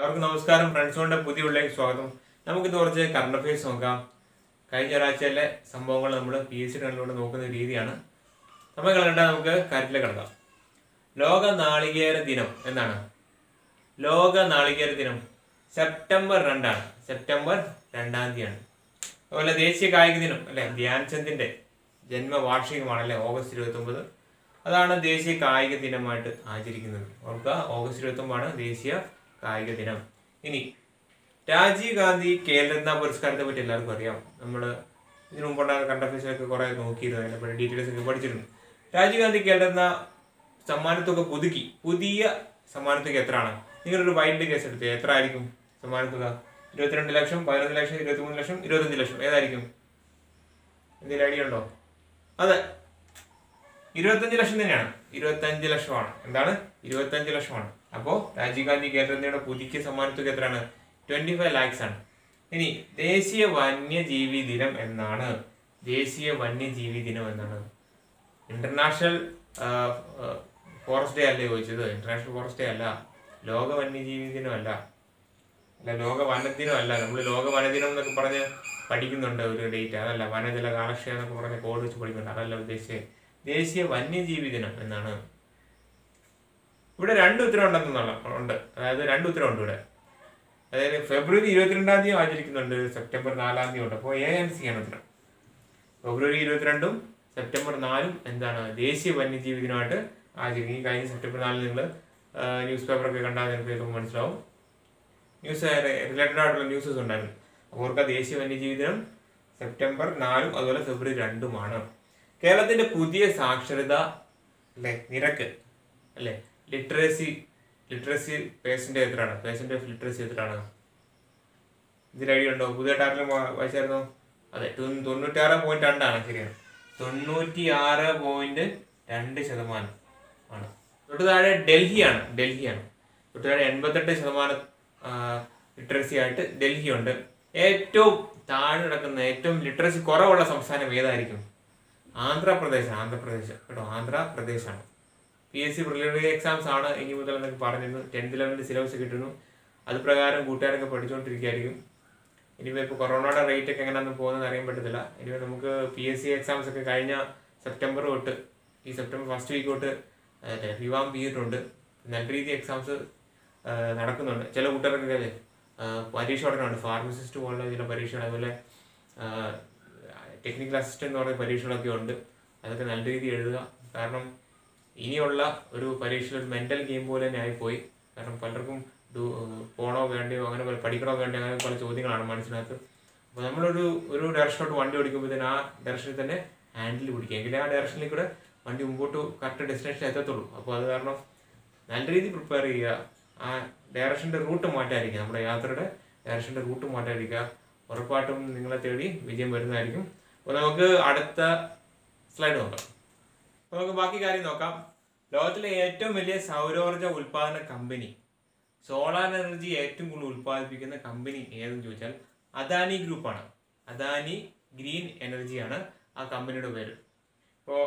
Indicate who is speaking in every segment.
Speaker 1: എല്ലാവർക്കും നമസ്കാരം ഫ്രണ്ട്സുകളുടെ പുതിയ ഉള്ളിലേക്ക് സ്വാഗതം നമുക്കിത് കുറച്ച് കറണ്ട് അഫയേഴ്സ് നോക്കാം കഴിഞ്ഞ ഒരാഴ്ചയിലെ സംഭവങ്ങൾ നമ്മൾ പി എസ് സി കണ്ടിലൂടെ നോക്കുന്ന രീതിയാണ് നമ്മൾ കണ്ട നമുക്ക് കാര്യത്തിലേക്ക് കിടക്കാം ലോക നാളികേര ദിനം എന്നാണ് ലോക നാളികേര ദിനം സെപ്റ്റംബർ രണ്ടാണ് സെപ്റ്റംബർ രണ്ടാം തീയതിയാണ് അതുപോലെ ദേശീയ കായിക ദിനം അല്ലെ ധ്യാൻചന്ദിന്റെ ജന്മവാർഷികമാണ് അല്ലെ ഓഗസ്റ്റ് ഇരുപത്തി ഒമ്പത് അതാണ് ദേശീയ കായിക ദിനമായിട്ട് ആചരിക്കുന്നത് ഓർക്കുക ഓഗസ്റ്റ് ഇരുപത്തി ഒമ്പതാണ് ദേശീയ കായിക ദിനം ഇനി രാജീവ് ഗാന്ധി ഖേൽരത്ന പുരസ്കാരത്തെ പറ്റി എല്ലാവർക്കും അറിയാം നമ്മൾ ഇതിനു മുമ്പുണ്ടായ കണ്ടഫീസിലൊക്കെ കുറെ നോക്കിയിരുന്നു അതിനെ ഡീറ്റെയിൽസ് ഒക്കെ പഠിച്ചിരുന്നു രാജീവ് ഗാന്ധി ഖേൽരത്ന സമ്മാനത്തുക പുതുക്കി പുതിയ സമ്മാനത്തുക എത്രയാണ് നിങ്ങളൊരു വൈൽഡ് കേസ് എടുത്ത് എത്ര ആയിരിക്കും സമ്മാനത്തുക ഇരുപത്തിരണ്ട് ലക്ഷം പതിനൊന്ന് ലക്ഷം ഇരുപത്തിമൂന്ന് ലക്ഷം ഇരുപത്തഞ്ച് ലക്ഷം ഏതായിരിക്കും എന്തെങ്കിലും ഐഡിയ ഉണ്ടോ അതെ ഇരുപത്തഞ്ച് ലക്ഷം തന്നെയാണ് ഇരുപത്തഞ്ച് ലക്ഷമാണ് എന്താണ് ഇരുപത്തഞ്ച് ലക്ഷമാണ് അപ്പോ രാജീവ് ഗാന്ധി കേന്ദ്രയുടെ പുതുക്കിയ സമ്മാനത്തുക എത്രയാണ് ട്വന്റി ഫൈവ് ലാക്സ് ആണ് ഇനി ദേശീയ വന്യജീവി ദിനം എന്നാണ് ദേശീയ വന്യജീവി ദിനം എന്നാണ് ഇന്റർനാഷണൽ ഫോറസ്റ്റ് ഡേ അല്ലേ ചോദിച്ചത് ഇന്റർനാഷണൽ ഫോറസ്റ്റ് ഡേ അല്ല ലോക വന്യജീവി ദിനം അല്ല അല്ല ലോക വനദിനം അല്ല നമ്മൾ ലോക വനദിനം എന്നൊക്കെ പറഞ്ഞ് പഠിക്കുന്നുണ്ട് ഒരു ഡേറ്റ് അതല്ല വനജല കാലക്ഷയം എന്നൊക്കെ പറഞ്ഞ് കോഡ് വെച്ച് പഠിക്കുന്നുണ്ട് അതല്ല ഉദ്ദേശിച്ചത് ദേശീയ വന്യജീവി ദിനം എന്നാണ് ഇവിടെ രണ്ട് ഉത്തരം ഉണ്ടെന്നുള്ള ഉണ്ട് അതായത് രണ്ട് ഉത്തരം ഉണ്ട് ഇവിടെ അതായത് ഫെബ്രുവരി ഇരുപത്തിരണ്ടാം തീയതി ആചരിക്കുന്നുണ്ട് സെപ്റ്റംബർ നാലാം തീയതി ഉണ്ട് അപ്പോൾ എ ആൻഡ് സി ആണ് ഉത്തരം ഫെബ്രുവരി ഇരുപത്തിരണ്ടും സെപ്റ്റംബർ നാലും എന്താണ് ദേശീയ വന്യജീവി ദിനമായിട്ട് ആചരിക്കും ഈ കഴിഞ്ഞ സെപ്റ്റംബർ നാലിൽ നിങ്ങൾ ന്യൂസ് പേപ്പറൊക്കെ കണ്ടാൽ നിങ്ങൾക്ക് ഇതൊക്കെ മനസ്സിലാവും ന്യൂസ് റിലേറ്റഡ് ആയിട്ടുള്ള ന്യൂസസ് ഉണ്ടായിരുന്നു അപ്പോൾ ഓർക്കുക ദേശീയ വന്യജീവി ദിനം സെപ്റ്റംബർ നാലും അതുപോലെ ഫെബ്രുവരി രണ്ടുമാണ് കേരളത്തിന്റെ പുതിയ സാക്ഷരത അല്ലെ നിരക്ക് അല്ലെ ലിറ്ററസി ലിറ്ററസി പേഴ്സൻ്റെ എത്രയാണ് പേഴ്സൻ്റെ ഓഫ് ലിറ്ററസി എത്രയാണ് ഇതിൽ ഐഡിയ ഉണ്ടോ പുതിയതായിട്ട് ആരെങ്കിലും വാ- വായിച്ചായിരുന്നോ അതെ തൊണ്ണൂ- തൊണ്ണൂറ്റാറ് പോയിന്റ് രണ്ടാണ് ശരിയാണ് തൊണ്ണൂറ്റി ആറ് പോയിന്റ് രണ്ട് ശതമാനം ആണ് തൊട്ട് താഴെ ഡൽഹിയാണ് ഡൽഹിയാണ് തൊട്ട് താഴെ എൺപത്തെട്ട് ശതമാനം ലിറ്ററസി ആയിട്ട് ഡൽഹി ഉണ്ട് ഏറ്റവും താഴെ കിടക്കുന്ന ഏറ്റവും ലിറ്ററസി കുറവുള്ള സംസ്ഥാനം ഏതായിരിക്കും ആന്ധ്രാപ്രദേശ് ആന്ധ്രാപ്രദേശ് കേട്ടോ ആന്ധ്രാപ്രദേശാണ് P S C preliminary exams ആണ് ഇനി മുതൽ എന്നൊക്കെ പറഞ്ഞിരുന്നു ടെൻത്ത് ലെവലിന്റെ സിലബസ് കിട്ടുന്നു അത് പ്രകാരം കൂട്ടുകാരൊക്കെ പഠിച്ചുകൊണ്ടിരിക്കുകയായിരിക്കും ഇനിയിപ്പോൾ ഇപ്പോൾ കൊറോണയുടെ റേറ്റ് ഒക്കെ എങ്ങനെയാണെന്ന് പോകുന്നത് അറിയാൻ പറ്റത്തില്ല ഇനി നമുക്ക് പി എസ് സി എക്സാംസ് ഒക്കെ കഴിഞ്ഞ സെപ്റ്റംബർ തൊട്ട് ഈ സെപ്റ്റംബർ ഫസ്റ്റ് വീക്ക് തൊട്ട് റിവാം ചെയ്തിട്ടുണ്ട് നല്ല രീതി എക്സാംസ് നടക്കുന്നുണ്ട് ചില കൂട്ടുകാർക്കൊക്കെ അല്ലേ ആ, പരീക്ഷ ഉടനുണ്ട് ഫാർമസിസ്റ്റ് പോലുള്ള ചില പരീക്ഷകൾ അതുപോലെ ടെക്നിക്കൽ അസിസ്റ്റന്റ് എന്ന് പറയുന്ന പരീക്ഷകളൊക്കെ ഉണ്ട് അതൊക്കെ നല്ല രീതിയിൽ എഴുതുക കാരണം ഇനിയുള്ള ഒരു പരീക്ഷയിൽ ഒരു മെന്റൽ ഗെയിം പോലെ തന്നെ ആയിപ്പോയി കാരണം പലർക്കും ഡു- പോണോ വേണ്ടയോ അങ്ങനെ പല- പഠിക്കണോ വേണ്ടയോ അങ്ങനെ പല ചോദ്യങ്ങളാണ് മനസ്സിനകത്ത് അപ്പോൾ നമ്മളൊരു ഒരു ഡയറക്ഷനോട്ട് വണ്ടി ഓടിക്കുമ്പോഴത്തേന് ആ ഡയറക്ഷനിൽ തന്നെ ഹാൻഡിൽ പിടിക്കുക എങ്കിലേ ആ ഡയറക്ഷനിൽ കൂടെ വണ്ടി മുമ്പോട്ട് കറക്റ്റ് ഡെസ്റ്റിനേഷൻ എത്തത്തുള്ളൂ അപ്പോൾ അത് കാരണം നല്ല രീതിയിൽ പ്രിപ്പയർ ചെയ്യുക ആ ഡയറക്ഷൻ്റെ റൂട്ട് മാറ്റാതിരിക്കുക നമ്മുടെ യാത്രയുടെ ഡയറക്ഷൻ്റെ റൂട്ട് മാറ്റാതിരിക്കുക ഉറപ്പായിട്ടും നിങ്ങളെ തേടി വിജയം വരുന്നതായിരിക്കും അപ്പോൾ നമുക്ക് അടുത്ത സ്ലൈഡ് നോക്കാം അപ്പോൾ നമുക്ക് ബാക്കി കാര്യം നോക്കാം ലോകത്തിലെ ഏറ്റവും വലിയ സൗരോർജ്ജ ഉൽപാദന കമ്പനി സോളാർ എനർജി ഏറ്റവും കൂടുതൽ ഉൽപ്പാദിപ്പിക്കുന്ന കമ്പനി ഏതെന്ന് ചോദിച്ചാൽ അദാനി ഗ്രൂപ്പാണ് അദാനി ഗ്രീൻ എനർജിയാണ് ആ കമ്പനിയുടെ പേര് ഇപ്പോൾ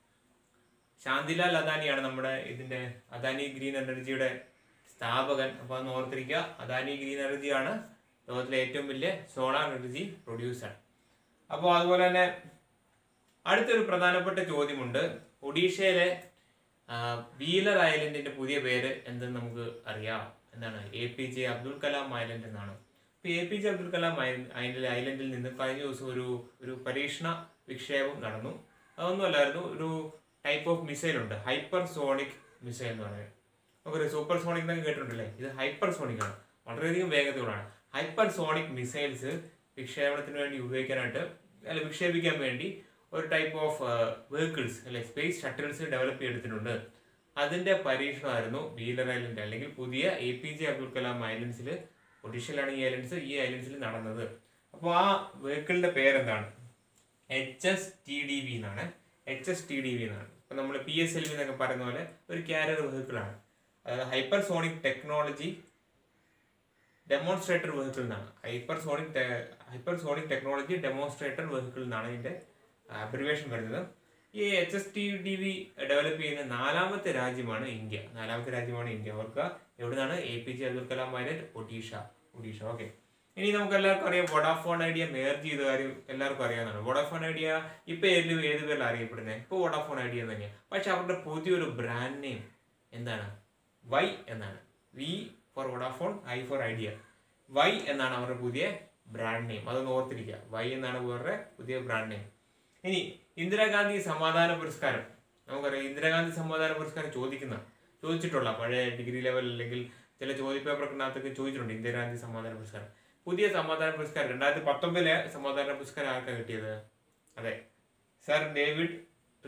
Speaker 1: ശാന്തിലാൽ അദാനിയാണ് നമ്മുടെ ഇതിന്റെ അദാനി ഗ്രീൻ എനർജിയുടെ സ്ഥാപകൻ അപ്പോൾ അന്ന് ഓർത്തിരിക്കുക അദാനി ഗ്രീൻ എനർജിയാണ് ലോകത്തിലെ ഏറ്റവും വലിയ സോളാർ എനർജി പ്രൊഡ്യൂസർ അപ്പോൾ അതുപോലെ തന്നെ അടുത്തൊരു പ്രധാനപ്പെട്ട ചോദ്യമുണ്ട് ഒഡീഷയിലെ ആ, വീലർ ഐലൻഡിന്റെ പുതിയ പേര് എന്തെന്ന് നമുക്ക് അറിയാം എന്താണ് A P J Abdul Kalam island എന്നാണ് ഇപ്പൊ A P J Abdul Kalam ഐ- ഐലൻഡ് ഐലൻഡിൽ നിന്ന് കഴിഞ്ഞ ദിവസം ഒരു ഒരു പരീക്ഷണ വിക്ഷേപം നടന്നു അതൊന്നുമല്ലായിരുന്നു ഒരു ടൈപ്പ് ഓഫ് മിസൈൽ ഉണ്ട് ഹൈപ്പർ സോണിക് മിസൈൽ എന്ന് പറയുന്നത് നമുക്കൊരു സൂപ്പർ സോണിക് എന്നൊക്കെ കേട്ടിട്ടുണ്ടല്ലേ ഇത് ഹൈപ്പർ സോണിക് ആണ് വളരെയധികം വേഗതകളാണ് ഹൈപ്പർ സോണിക് മിസൈൽസ് വിക്ഷേപണത്തിന് വേണ്ടി ഉപയോഗിക്കാനായിട്ട് അല്ല വിക്ഷേപിക്കാൻ വേണ്ടി ഒരു ടൈപ്പ് ഓഫ് വെഹിക്കിൾസ് അല്ലെ സ്പേസ് ഷട്ടിൽസ് ഡെവലപ്പ് ചെയ്തെടുത്തിട്ടുണ്ട് അതിന്റെ പരീക്ഷണമായിരുന്നു വീലർ ഐലൻഡ് അല്ലെങ്കിൽ പുതിയ A P J Abdul Kalam ഐലൻഡ്സിൽ ഒഡീഷയിലാണ് ഈ ഐലൻഡ്സ് ഈ ഐലൻഡ്സിൽ നടന്നത് അപ്പോൾ ആ വെഹിക്കിളിന്റെ പേരെന്താണ് H S T D V എന്നാണ് H S T D V എന്നാണ് ഇപ്പം നമ്മൾ പി എസ് എൽ വി എന്നൊക്കെ പറയുന്ന പോലെ ഒരു ക്യാരിയർ വെഹിക്കിളാണ് അതായത് hypersonic technology demonstrator vehicle എന്നാണ് hypersonic hypersonic technology demonstrator vehicle എന്നാണ് ഇതിന്റെ അബ്രിവേഷൻ വരുന്നത് ഈ H S T D V develop ചെയ്യുന്ന നാലാമത്തെ രാജ്യമാണ് ഇന്ത്യ നാലാമത്തെ രാജ്യമാണ് ഇന്ത്യ അവർക്ക് എവിടുന്നാണ് A P J Abdul Kalam pilot Odisha Odisha okay ഇനി നമുക്ക് എല്ലാവർക്കും അറിയാം വോഡാഫോൺ ഐഡിയ മേർജ് ചെയ്ത കാര്യം എല്ലാവർക്കും അറിയാവുന്നതാണ് വോഡാഫോൺ ഐഡിയ ഇപ്പൊ ഏത് ഏത് പേരിൽ അറിയപ്പെടുന്നത് ഇപ്പോൾ വോഡാഫോൺ ഐഡിയ തന്നെയാണ് പക്ഷെ അവരുടെ പുതിയൊരു ബ്രാൻഡ് നെയിം എന്താണ് വൈ എന്നാണ് V for Vodafone I for Idea Vi എന്നാണ് അവരുടെ പുതിയ ബ്രാൻഡ് നെയിം അതൊന്ന് ഓർത്തിരിക്കുക വൈ എന്നാണ് അവരുടെ പുതിയ ബ്രാൻഡ് നെയിം ഇനി ഇന്ദിരാഗാന്ധി സമാധാന പുരസ്കാരം നമുക്കറിയാം ഇന്ദിരാഗാന്ധി സമാധാന പുരസ്കാരം ചോദിക്കുന്ന ചോദിച്ചിട്ടുള്ള പഴയ ഡിഗ്രി ലെവൽ അല്ലെങ്കിൽ ചില ചോദ്യപേപ്പറിനകത്തൊക്കെ ചോദിച്ചിട്ടുണ്ട് ഇന്ദിരാഗാന്ധി സമാധാന പുരസ്കാരം പുതിയ സമാധാന പുരസ്കാരം രണ്ടായിരത്തി പത്തൊമ്പതിലെ സമാധാന പുരസ്കാരം ആർക്കാണ് കിട്ടിയത് അതെ സർ ഡേവിഡ്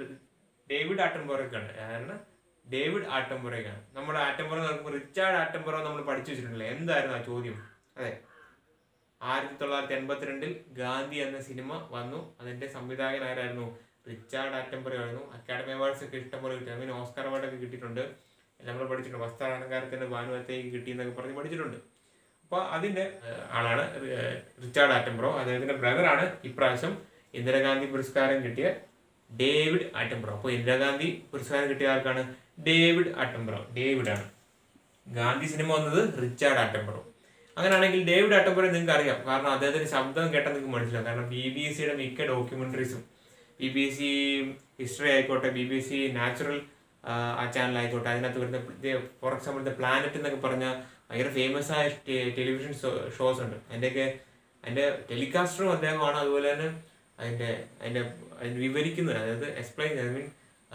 Speaker 1: ഡേവിഡ് ആട്ടംബോറയ്ക്കാണ് കാരണം ഡേവിഡ് ആട്ടംബുറയ്ക്കാണ് നമ്മൾ ആറ്റംബുറ നോക്കുമ്പോൾ റിച്ചാർഡ് ആറ്റംബുറ നമ്മൾ പഠിച്ചു വെച്ചിട്ടുണ്ടല്ലേ എന്തായിരുന്നു ആ ചോദ്യം അതെ ആയിരത്തി തൊള്ളായിരത്തി എൺപത്തിരണ്ടിൽ ഗാന്ധി എന്ന സിനിമ വന്നു അതിന്റെ സംവിധായകൻ ആരായിരുന്നു റിച്ചാർഡ് ആറ്റംബുറ ആയിരുന്നു അക്കാഡമി അവാർഡ്സ് ഒക്കെ ഇഷ്ടംപോലെ കിട്ടി അങ്ങനെ ഓസ്കാർ അവാർഡൊക്കെ കിട്ടിയിട്ടുണ്ട് നമ്മൾ പഠിച്ചിട്ടുണ്ട് വസ്ത്രാലങ്കാരത്തിന് ഭാനുവത്തേക്ക് കിട്ടി എന്നൊക്കെ പറഞ്ഞ് പഠിച്ചിട്ടുണ്ട് അപ്പോൾ അതിന്റെ ഏഹ്, ആളാണ് ഏഹ്, റിച്ചാർഡ് ആറ്റംബ്രോ അദ്ദേഹത്തിന്റെ ബ്രദറാണ് ഇപ്രാവശ്യം ഇന്ദിരാഗാന്ധി പുരസ്കാരം കിട്ടിയ ഡേവിഡ് ആറ്റംബ്രോ അപ്പോൾ ഇന്ദിരാഗാന്ധി പുരസ്കാരം കിട്ടിയ ആർക്കാണ് ഡേവിഡ് ആറ്റംബ്രോ ഡേവിഡ് ആണ് ഗാന്ധി സിനിമ വന്നത് റിച്ചാർഡ് ആറ്റംബ്രോ അങ്ങനെയാണെങ്കിൽ ഡേവിഡ് ആറ്റംബ്രോ നിങ്ങൾക്ക് അറിയാം കാരണം അദ്ദേഹത്തിന്റെ ശബ്ദം കേട്ടാൽ നിങ്ങൾക്ക് മനസ്സിലാവും കാരണം ബി ബി സിയുടെ മിക്ക ഡോക്യുമെന്ററീസും ബി ബി സി ഹിസ്റ്ററി ആയിക്കോട്ടെ ബി ബി സി നാച്ചുറൽ ആ ചാനൽ ആയിക്കോട്ടെ അതിനകത്ത് വരുന്ന ഫോർ എക്സാമ്പിൾ ദ പ്ലാനറ്റ് എന്നൊക്കെ പറഞ്ഞ ഭയങ്കര ഫേമസ് ആയ ടെലിവിഷൻ ഷോസ് ഉണ്ട് അതിൻ്റെയൊക്കെ അതിൻ്റെ ടെലികാസ്റ്ററും അദ്ദേഹമാണ് അതുപോലെ തന്നെ അതിൻ്റെ അതിൻ്റെ അതിന് വിവരിക്കുന്നത് അതായത് എക്സ്പ്ലെയിൻ ഐ മീൻ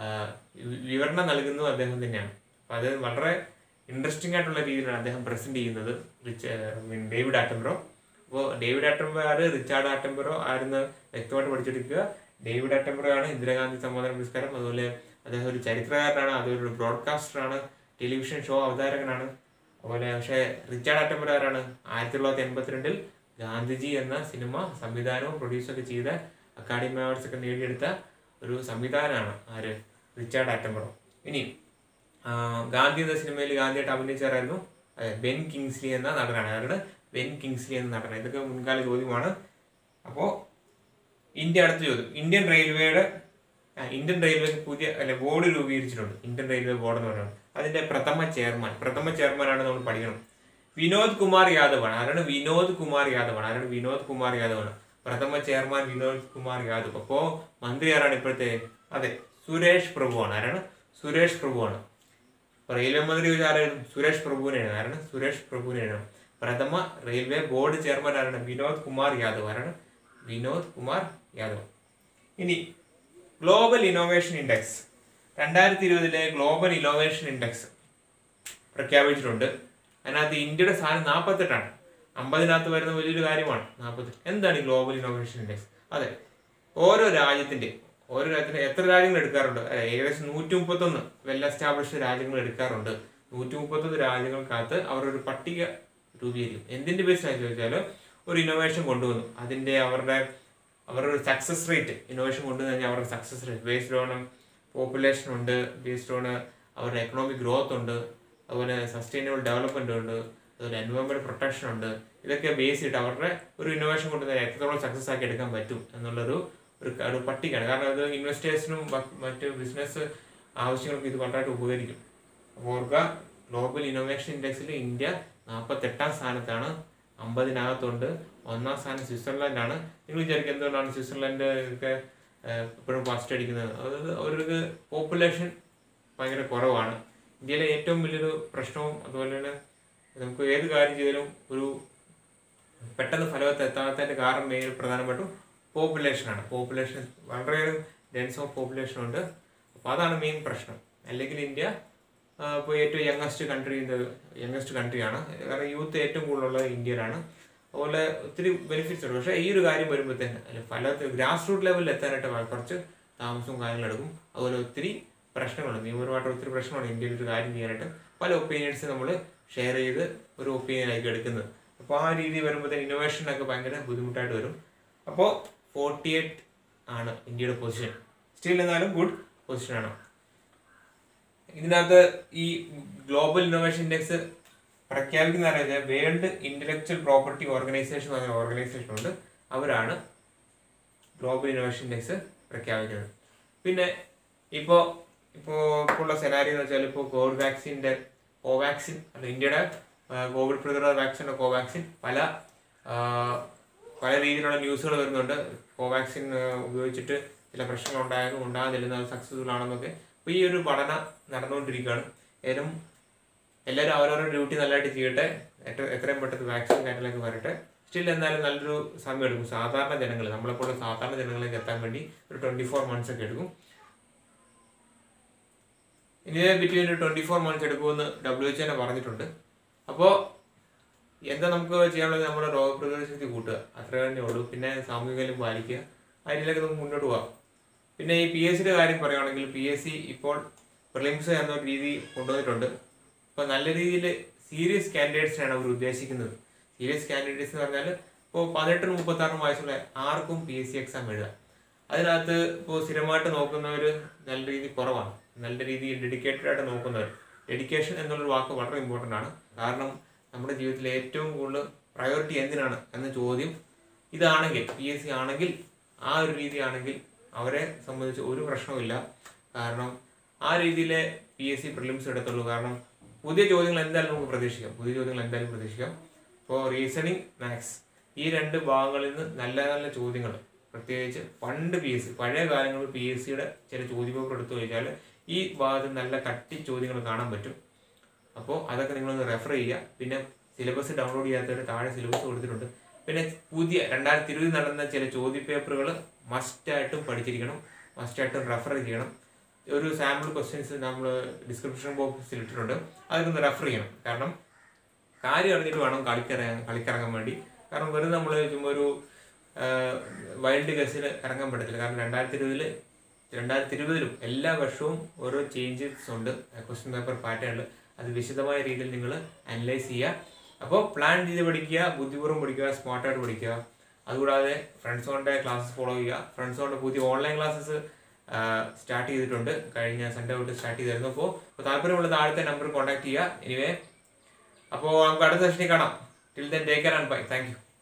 Speaker 1: വിവരണം നൽകുന്നതും അദ്ദേഹം തന്നെയാണ് അപ്പോൾ അത് വളരെ ഇൻട്രസ്റ്റിംഗ് ആയിട്ടുള്ള രീതിയിലാണ് അദ്ദേഹം പ്രസന്റ് ചെയ്യുന്നത് റിച്ച് മീൻ ഡേവിഡ് ആറ്റംബ്രോ അപ്പോൾ ഡേവിഡ് ആറ്റംബ്രോ ആര് റിച്ചാർഡ് ആറ്റംബ്രോ ആരെന്ന് വ്യക്തമായിട്ട് പഠിച്ചെടുക്കുക ഡേവിഡ് ആറ്റംബ്രോ ആണ് ഇന്ദിരാഗാന്ധി സമാധാന പുരസ്കാരം അതുപോലെ അദ്ദേഹം ഒരു ചരിത്രകാരനാണ് അതുപോലെ ഒരു ബ്രോഡ്കാസ്റ്ററാണ് ടെലിവിഷൻ ഷോ അവതാരകനാണ് അതുപോലെ പക്ഷേ റിച്ചാർഡ് ആറ്റംബ്രോ ആരാണ് ആയിരത്തി തൊള്ളായിരത്തി എൺപത്തിരണ്ടിൽ ഗാന്ധിജി എന്ന സിനിമ സംവിധാനവും പ്രൊഡ്യൂസൊക്കെ ചെയ്ത അക്കാഡമി അവാർഡ്സ് ഒക്കെ നേടിയെടുത്ത ഒരു സംവിധാനമാണ് ആര് റിച്ചാർഡ് ആറ്റംബ്രോ ഇനി ആ, ഗാന്ധി എന്ന സിനിമയിൽ ഗാന്ധിയായിട്ട് അഭിനയിച്ചായിരുന്നു അതെ, ബെൻ കിങ്സ്ലി എന്ന നടനാണ് അതാണ് ബെൻ കിങ്സ്ലി എന്ന നടനാണ് ഇതൊക്കെ മുൻകാല ചോദ്യമാണ് അപ്പോൾ ഇന്ത്യ അടുത്ത ചോദ്യം ഇന്ത്യൻ റെയിൽവേയുടെ ആ, ഇന്ത്യൻ റെയിൽവേ പുതിയ അല്ലെ ബോർഡ് രൂപീകരിച്ചിട്ടുണ്ട് ഇന്ത്യൻ റെയിൽവേ ബോർഡ് എന്ന് പറയുന്നത് അതിന്റെ പ്രഥമ ചെയർമാൻ പ്രഥമ ചെയർമാനാണ് നമ്മൾ പഠിക്കണം വിനോദ് കുമാർ യാദവ് ആണ് ആരാണ് വിനോദ് കുമാർ യാദവ് ആണ് ആരാണ് വിനോദ് കുമാർ യാദവ് ആണ് പ്രഥമ ചെയർമാൻ വിനോദ് കുമാർ യാദവ് അപ്പോ മന്ത്രി ആരാണ് ഇപ്പോഴത്തെ അതെ സുരേഷ് പ്രഭു ആണ് ആരാണ് സുരേഷ് പ്രഭു ആണ് അപ്പൊ റെയിൽവേ മന്ത്രി ചോദിച്ചാൽ ആരായിരുന്നു സുരേഷ് പ്രഭുവിനെയാണ് ആരാണ് സുരേഷ് പ്രഭുവിനെയാണ് പ്രഥമ റെയിൽവേ ബോർഡ് ചെയർമാൻ ആരാണ് വിനോദ് കുമാർ യാദവ് ആരാണ് വിനോദ് കുമാർ യാദവ് ഇനി ഗ്ലോബൽ ഇന്നോവേഷൻ ഇൻഡെക്സ് രണ്ടായിരത്തി ഇരുപതിലെ ഗ്ലോബൽ ഇന്നോവേഷൻ ഇൻഡെക്സ് പ്രഖ്യാപിച്ചിട്ടുണ്ട് അതിനകത്ത് ഇന്ത്യയുടെ സ്ഥാനം നാൽപ്പത്തെട്ടാണ് അമ്പതിനകത്ത് വരുന്ന വലിയൊരു കാര്യമാണ് നാൽപ്പത്തെട്ട് എന്താണ് ഈ ഗ്ലോബൽ ഇന്നോവേഷൻ ഇൻഡെക്സ് അതെ ഓരോ രാജ്യത്തിന്റെ ഓരോ രാജ്യത്തിന് എത്ര രാജ്യങ്ങൾ എടുക്കാറുണ്ട് അതെ, ഏകദേശം നൂറ്റി മുപ്പത്തൊന്ന് വെൽ എസ്റ്റാബ്ലിഷ്ഡ് രാജ്യങ്ങൾ എടുക്കാറുണ്ട് നൂറ്റി മുപ്പത്തൊന്ന് രാജ്യങ്ങൾക്കകത്ത് അവർ ഒരു പട്ടിക രൂപീകരിക്കും എന്തിന്റെ ബേസിലാണ് ചോദിച്ചാൽ ഒരു ഇന്നോവേഷൻ കൊണ്ടുവന്നു അതിന്റെ അവരുടെ അവരുടെ ഒരു സക്സസ് റേറ്റ് ഇന്നോവേഷൻ കൊണ്ടുവന്നു കഴിഞ്ഞാൽ അവരുടെ success rate based on population ഉണ്ട് ബേസ്ഡ് ഓൺ അവരുടെ എക്കണോമിക് ഗ്രോത്ത് ഉണ്ട് അതുപോലെ സസ്റ്റൈനബിൾ ഡെവലപ്മെന്റ് ഉണ്ട് അതുപോലെ എൻവയോൺമെന്റ് പ്രൊട്ടക്ഷൻ ഉണ്ട് ഇതൊക്കെ ബേസ് ചെയ്തിട്ട് അവരുടെ ഒരു ഇന്നോവേഷൻ കൊണ്ടുവന്നാൽ എത്രത്തോളം സക്സസ് ആക്കി എടുക്കാൻ പറ്റും എന്നുള്ളൊരു ഒരു ക- ഒരു പട്ടികയാണ് കാരണം ഇത് ഇൻവെസ്റ്റേഴ്സിനും മറ്റ് ബിസിനസ് ആവശ്യങ്ങൾക്കും ഇത് വളരെയായിട്ട് ഉപകരിക്കും അപ്പോൾ ഓർക്കുക ഗ്ലോബൽ ഇന്നോവേഷൻ ഇൻഡെക്സിൽ ഇന്ത്യ നാൽപ്പത്തെട്ടാം സ്ഥാനത്താണ് അമ്പതിനകത്തുണ്ട് ഒന്നാം സ്ഥാനം സ്വിറ്റ്സർലൻഡാണ് നിങ്ങൾ വിചാരിക്കും എന്തുകൊണ്ടാണ് സ്വിറ്റ്സർലൻഡ് ഒക്കെ എപ്പോഴും ഫസ്റ്റ് അടിക്കുന്നത് അതായത് അവർക്ക് പോപ്പുലേഷൻ ഭയങ്കര കുറവാണ് ഇന്ത്യയിലെ ഏറ്റവും വലിയൊരു പ്രശ്നവും അതുപോലെ തന്നെ നമുക്ക് ഏത് കാര്യം ചെയ്താലും ഒരു പെട്ടെന്ന് ഫലവത്ത് എത്താത്തതിന്റെ കാരണം മെയിൻ പ്രധാനപ്പെട്ടും പോപ്പുലേഷനാണ് പോപ്പുലേഷൻ വളരെയേറെ ഡെൻസ് ഓഫ് പോപ്പുലേഷൻ ഉണ്ട് അപ്പോൾ അതാണ് മെയിൻ പ്രശ്നം അല്ലെങ്കിൽ ഇന്ത്യ ഇപ്പോൾ ഏറ്റവും യങ്ങസ്റ്റ് കൺട്രി യങ്ങസ്റ്റ് കൺട്രിയാണ് കാരണം യൂത്ത് ഏറ്റവും കൂടുതലുള്ളത് ഇന്ത്യയിലാണ് അതുപോലെ ഒത്തിരി ബെനിഫിറ്റ്സ് ഉണ്ട് പക്ഷേ ഈ ഒരു കാര്യം വരുമ്പോഴത്തേന് അല്ലെ പല ഗ്രാസ് റൂട്ട് ലെവലിൽ എത്താനായിട്ട് വ- കുറച്ച് താമസവും കാര്യങ്ങളും എടുക്കും അതുപോലെ ഒത്തിരി പ്രശ്നങ്ങളുണ്ട് നിയമപരമായിട്ട് ഒത്തിരി പ്രശ്നമാണ് ഇന്ത്യയിൽ ഒരു കാര്യം ചെയ്യാനായിട്ട് പല ഒപ്പീനിയൻസ് നമ്മൾ ഷെയർ ചെയ്ത് ഒരു ഒപ്പീനിയനായിരിക്കും എടുക്കുന്നത് അപ്പോൾ ആ രീതി വരുമ്പോഴത്തേന് ഇന്നോവേഷനൊക്കെ ഭയങ്കര ബുദ്ധിമുട്ടായിട്ട് വരും അപ്പോൾ ഫോർട്ടി എയ്റ്റ് ആണ് ഇന്ത്യയുടെ പൊസിഷൻ സ്റ്റിൽ എന്നാലും ഗുഡ് പൊസിഷനാണ് ഇതിനകത്ത് ഈ ഗ്ലോബൽ ഇന്നോവേഷൻ ഇൻഡെക്സ് പ്രഖ്യാപിക്കുന്ന ആരാ വേൾഡ് ഇന്റലക്ച്വൽ പ്രോപ്പർട്ടി ഓർഗനൈസേഷൻ എന്ന് പറഞ്ഞ ഓർഗനൈസേഷൻ ഉണ്ട് അവരാണ് ഗ്ലോബൽ ഇന്നോവേഷൻ ഇൻഡെക്സ് പ്രഖ്യാപിക്കുന്നത് പിന്നെ ഇപ്പോൾ ഇപ്പോൾ ഇപ്പോൾ ഉള്ള സെനാരി എന്ന് വെച്ചാൽ ഇപ്പോൾ കോവിഡ് വാക്സിൻ്റെ കോവാക്സിൻ അല്ല ഇന്ത്യയുടെ ആ, കോവിഡ് പ്രതിരോധ വാക്സിൻ കോവാക്സിൻ പല ആ, പല രീതിയിലുള്ള ന്യൂസുകൾ വരുന്നുണ്ട് കോവാക്സിൻ ആ, ഉപയോഗിച്ചിട്ട് ചില പ്രശ്നങ്ങൾ ഉണ്ടായാലും ഉണ്ടാകുന്നില്ലെന്ന് അത് സക്സസ്ഫുൾ ആണെന്നൊക്കെ അപ്പോൾ ഈ ഒരു പഠനം നടന്നുകൊണ്ടിരിക്കുകയാണ് ഏതും എല്ലാവരും അവരവരുടെ ഡ്യൂട്ടി നല്ലതായിട്ട് ചെയ്യട്ടെ ഏറ്റവും എത്രയും പെട്ടെന്ന് വാക്സിൻ കാര്യങ്ങളൊക്കെ വരട്ടെ സ്റ്റിൽ എന്നാലും നല്ലൊരു സമയം എടുക്കും സാധാരണ ജനങ്ങൾ നമ്മളെപ്പോലുള്ള സാധാരണ ജനങ്ങളിലേക്ക് എത്താൻ വേണ്ടി ഒരു ട്വൻറ്റി ഫോർ മന്ത്സ് ഒക്കെ എടുക്കും ഇനി ബിറ്റ്വീൻ ഒരു ട്വൻറ്റി ഫോർ മന്ത്സ് എടുക്കുമെന്ന് ഡബ്ല്യു എച്ച് തന്നെ പറഞ്ഞിട്ടുണ്ട് അപ്പോൾ എന്താ നമുക്ക് ചെയ്യാനുള്ളത് നമ്മുടെ രോഗപ്രതിരോധ ശക്തി കൂട്ടുക അത്ര തന്നെ ഉള്ളൂ പിന്നെ സാമൂഹികം പാലിക്കുക ആ രീതിയിലൊക്കെ നമുക്ക് മുന്നോട്ട് പോകാം പിന്നെ ഈ പി എസ് സിയുടെ കാര്യം പറയുകയാണെങ്കിൽ പി എസ് സി ഇപ്പോൾ പ്രിലിംസ് എന്ന ഒരു രീതി കൊണ്ടുവന്നിട്ടുണ്ട് ഇപ്പോൾ നല്ല രീതിയിൽ സീരിയസ് കാൻഡിഡേറ്റ്സിനാണ് അവർ ഉദ്ദേശിക്കുന്നത് സീരിയസ് കാൻഡിഡേറ്റ്സ് എന്ന് പറഞ്ഞാൽ ഇപ്പോൾ പതിനെട്ടിനും മുപ്പത്താറും വയസ്സുള്ള ആർക്കും പി എസ് സി എക്സാം എഴുതാം അതിനകത്ത് ഇപ്പോൾ സ്ഥിരമായിട്ട് നോക്കുന്നവർ നല്ല രീതി കുറവാണ് നല്ല രീതിയിൽ ഡെഡിക്കേറ്റഡ് ആയിട്ട് നോക്കുന്നവർ ഡെഡിക്കേഷൻ എന്നുള്ളൊരു വാക്ക് വളരെ ഇമ്പോർട്ടൻ്റ് ആണ് കാരണം നമ്മുടെ ജീവിതത്തിലെ ഏറ്റവും കൂടുതൽ പ്രയോറിറ്റി എന്തിനാണ് എന്ന ചോദ്യം ഇതാണെങ്കിൽ പി എസ് സി ആണെങ്കിൽ ആ ഒരു രീതിയാണെങ്കിൽ അവരെ സംബന്ധിച്ച് ഒരു പ്രശ്നവുമില്ല കാരണം ആ രീതിയിലെ പി എസ് സി പ്രിലിംസ് എടുത്തുള്ളൂ കാരണം പുതിയ ചോദ്യങ്ങൾ എന്തായാലും നമുക്ക് പ്രതീക്ഷിക്കാം പുതിയ ചോദ്യങ്ങൾ എന്തായാലും പ്രതീക്ഷിക്കാം ഇപ്പോൾ റീസണിങ് മാത്സ് ഈ രണ്ട് ഭാഗങ്ങളിൽ നിന്ന് നല്ല നല്ല ചോദ്യങ്ങൾ പ്രത്യേകിച്ച് പണ്ട് പി എസ് സി പഴയ കാലങ്ങളിൽ പി എസ് സിയുടെ ചില ചോദ്യപേപ്പർ എടുത്തു കഴിഞ്ഞാൽ ഈ ഭാഗത്ത് നല്ല കട്ടി ചോദ്യങ്ങൾ കാണാൻ പറ്റും അപ്പോൾ അതൊക്കെ നിങ്ങളൊന്ന് റെഫർ ചെയ്യുക പിന്നെ സിലബസ് ഡൗൺലോഡ് ചെയ്യാത്തവർ താഴെ സിലബസ് കൊടുത്തിട്ടുണ്ട് പിന്നെ പുതിയ രണ്ടായിരത്തി ഇരുപതിൽ നടന്ന ചില ചോദ്യപേപ്പറുകൾ മസ്റ്റായിട്ടും പഠിച്ചിരിക്കണം മസ്റ്റായിട്ടും റെഫർ ചെയ്യണം ഒരു സാമ്പിൾ ക്വസ്റ്റ്യൻസ് നമ്മൾ ഡിസ്ക്രിപ്ഷൻ ബോക്സിൽ ഇട്ടിട്ടുണ്ട് അതൊക്കെ ഒന്ന് റെഫർ ചെയ്യണം കാരണം കാര്യം അറിഞ്ഞിട്ട് വേണം കളിക്കിറങ്ങാൻ കളിക്കിറങ്ങാൻ വേണ്ടി കാരണം വെറുതെ നമ്മൾ ചുമ്മാ ഒരു വൈൽഡ് ഗസിൽ ഇറങ്ങാൻ പറ്റത്തില്ല കാരണം രണ്ടായിരത്തി ഇരുപതിൽ രണ്ടായിരത്തി ഇരുപതിലും എല്ലാ വർഷവും ഓരോ ചേഞ്ചസ് ഉണ്ട് ക്വസ്റ്റ്യൻ പേപ്പർ പാറ്റേണിൽ അത് വിശദമായ രീതിയിൽ നിങ്ങൾ അനലൈസ് ചെയ്യുക അപ്പോൾ പ്ലാൻ ചെയ്ത് പഠിക്കുക ബുദ്ധിപൂർവ്വം പഠിക്കുക സ്മാർട്ടായിട്ട് പഠിക്കുക അതുകൂടാതെ ഫ്രണ്ട്സോണിൻ്റെ ക്ലാസ്സസ് ഫോളോ ചെയ്യുക ഫ്രണ്ട്സോണിൻ്റെ പുതിയ ഓൺലൈൻ ക്ലാസ്സസ് സ്റ്റാർട്ട് ചെയ്തിട്ടുണ്ട് കഴിഞ്ഞ സൺഡേ തൊട്ട് സ്റ്റാർട്ട് ചെയ്തിരുന്നു അപ്പോൾ താല്പര്യമുള്ള താഴത്തെ നമ്പർ കോൺടാക്ട് ചെയ്യുക എനിവേ അപ്പോൾ നമുക്ക് അടുത്ത സെഷനിൽ കാണാം till then take care and bye thank U